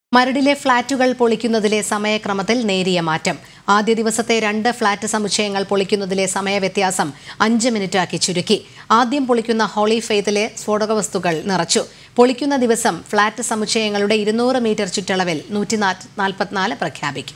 മരടിലെ ഫ്ളാറ്റുകൾ പൊളിക്കുന്നതിലെ സമയക്രമത്തിൽ നേരിയ മാറ്റം ആദ്യ ദിവസത്തെ രണ്ട് ഫ്ളാറ്റ് സമുച്ചയങ്ങൾ പൊളിക്കുന്നതിലെ സമയവ്യത്യാസം അഞ്ച് മിനിറ്റാക്കി ചുരുക്കി ആദ്യം പൊളിക്കുന്ന ഹോളി ഫെയ്ത്തിലെ സ്ഫോടക വസ്തുക്കൾ നിറച്ചു പൊളിക്കുന്ന ദിവസം ഫ്ളാറ്റ് സമുച്ചയങ്ങളുടെ ഇരുന്നൂറ് മീറ്റർ ചുറ്റളവിൽ നൂറ്റി നാൽപ്പത്തിനാല് പ്രഖ്യാപിക്കും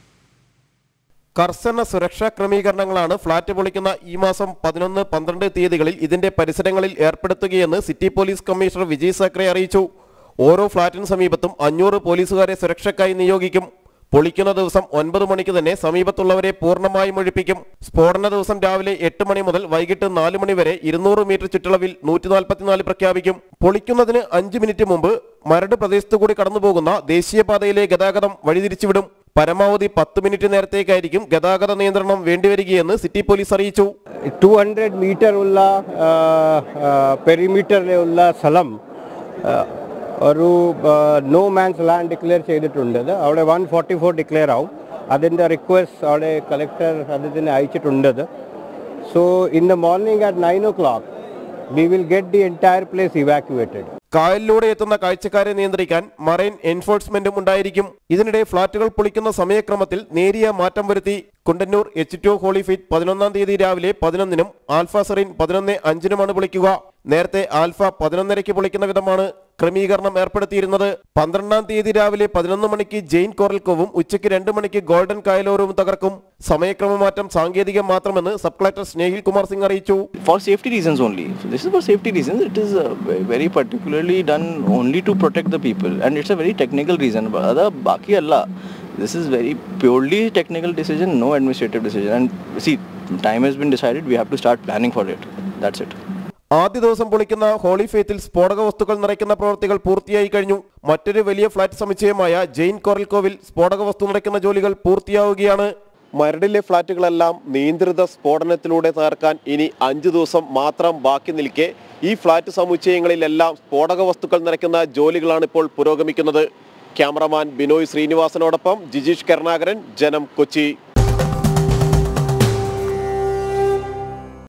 കർശന സുരക്ഷാ ക്രമീകരണങ്ങളാണ് ഫ്ളാറ്റ് പൊളിക്കുന്ന ഈ മാസം പതിനൊന്ന് പന്ത്രണ്ട് തീയതികളിൽ ഇതിന്റെ പരിസരങ്ങളിൽ ഏർപ്പെടുത്തുകയെന്ന് city police commissioner Vijay Sakhare അറിയിച്ചു ഓരോ ഫ്ളാറ്റിന് സമീപത്തും അഞ്ഞൂറ് പോലീസുകാരെ സുരക്ഷയ്ക്കായി നിയോഗിക്കും പൊളിക്കുന്ന ദിവസം ഒൻപത് മണിക്ക് തന്നെ സമീപത്തുള്ളവരെ പൂർണ്ണമായും ഒഴിപ്പിക്കും സ്ഫോടന ദിവസം രാവിലെ എട്ട് മണി മുതൽ വൈകിട്ട് നാല് മണി വരെ ഇരുന്നൂറ് മീറ്റർ ചുറ്റളവിൽ നൂറ്റി നാൽപ്പത്തിനാല് പ്രഖ്യാപിക്കും പൊളിക്കുന്നതിന് അഞ്ച് മിനിറ്റ് മുമ്പ് മരട് പ്രദേശത്തു കൂടി കടന്നുപോകുന്ന ദേശീയപാതയിലെ ഗതാഗതം വഴിതിരിച്ചുവിടും പരമാവധി പത്ത് മിനിറ്റ് നേരത്തേക്കായിരിക്കും ഗതാഗത നിയന്ത്രണം വേണ്ടിവരികയെന്ന് സിറ്റി പോലീസ് അറിയിച്ചു ടു ഹൺഡ്രഡ് മീറ്റർ ഉള്ള പെരിമീറ്ററിലുള്ള സ്ഥലം ആ, ഒരു നോ മാൻസ് ലാൻഡ് ഡിക്ലെയർ ചെയ്തിട്ടുണ്ട് അവിടെ വൺ ഫോർട്ടി ഫോർ ഡിക്ലെയർ ആവും അതിൻ്റെ റിക്വസ്റ്റ് അവിടെ കളക്ടർ അതിന് അയച്ചിട്ടുണ്ട് so in the morning at nine o'clock we will get the entire place evacuated കായലിലൂടെ എത്തുന്ന കാഴ്ചക്കാരെ നിയന്ത്രിക്കാൻ മറൈൻ എൻഫോഴ്സ്മെന്റും ഉണ്ടായിരിക്കും ഇതിനിടെ ഫ്ളാറ്റുകൾ പൊളിക്കുന്ന സമയക്രമത്തിൽ നേരിയ മാറ്റം വരുത്തി കുണ്ടന്നൂർ എച്ച് ടു ഹോളിഫീറ്റ് പതിനൊന്നാം തീയതി രാവിലെ പതിനൊന്നിനും ആൽഫ സെറീൻ പതിനൊന്ന് അഞ്ചിനുമാണ് പൊളിക്കുക നേരത്തെ ആൽഫ പതിനൊന്നരയ്ക്ക് പൊളിക്കുന്ന വിധമാണ് ക്രമീകരണം ഏർപ്പെടുത്തിയിരുന്നത് പന്ത്രണ്ടാം തീയതി രാവിലെ പതിനൊന്ന് മണിക്ക് ജെയിൻ കോറൽക്കോവും ഉച്ചയ്ക്ക് രണ്ട് മണിക്ക് ഗോൾഡൻ കായലോരവും തകർക്കും സമയക്രമമാറ്റം സാങ്കേതികം മാത്രമെന്ന് സബ് കളക്ടർ സ്നേഹിൽ കുമാർ സിംഗ് അറിയിച്ചു for safety reasons only. So this is for safety reasons. It is uh, ve- very particularly done only to protect the people, and it's a very technical reason. But other baki Allah, this is very purely technical decision, no administrative decision. And see, time has been decided. We have to start planning for it. That's it. ആദ്യ ദിവസം പൊളിക്കുന്ന holy ഫെയ്ത്തിൽ സ്ഫോടക വസ്തുക്കൾ നിറയ്ക്കുന്ന പ്രവൃത്തികൾ പൂർത്തിയായി കഴിഞ്ഞു മറ്റൊരു വലിയ ഫ്ളാറ്റ് സമുച്ചയമായ ജെയിൻ കോറൽകോവിൽ സ്ഫോടക വസ്തു നിറയ്ക്കുന്ന ജോലികൾ പൂർത്തിയാവുകയാണ് മരടിലെ ഫ്ളാറ്റുകളെല്ലാം നിയന്ത്രിത സ്ഫോടനത്തിലൂടെ തകർക്കാൻ ഇനി അഞ്ചു ദിവസം മാത്രം ബാക്കി നിൽക്കെ ഈ ഫ്ളാറ്റ് സമുച്ചയങ്ങളിലെല്ലാം സ്ഫോടക വസ്തുക്കൾ നിറയ്ക്കുന്ന ജോലികളാണ് ഇപ്പോൾ പുരോഗമിക്കുന്നത് ക്യാമറമാൻ ബിനോയ് ശ്രീനിവാസനോടൊപ്പം ജിജീഷ് കരുണാകരൻ ജനം കൊച്ചി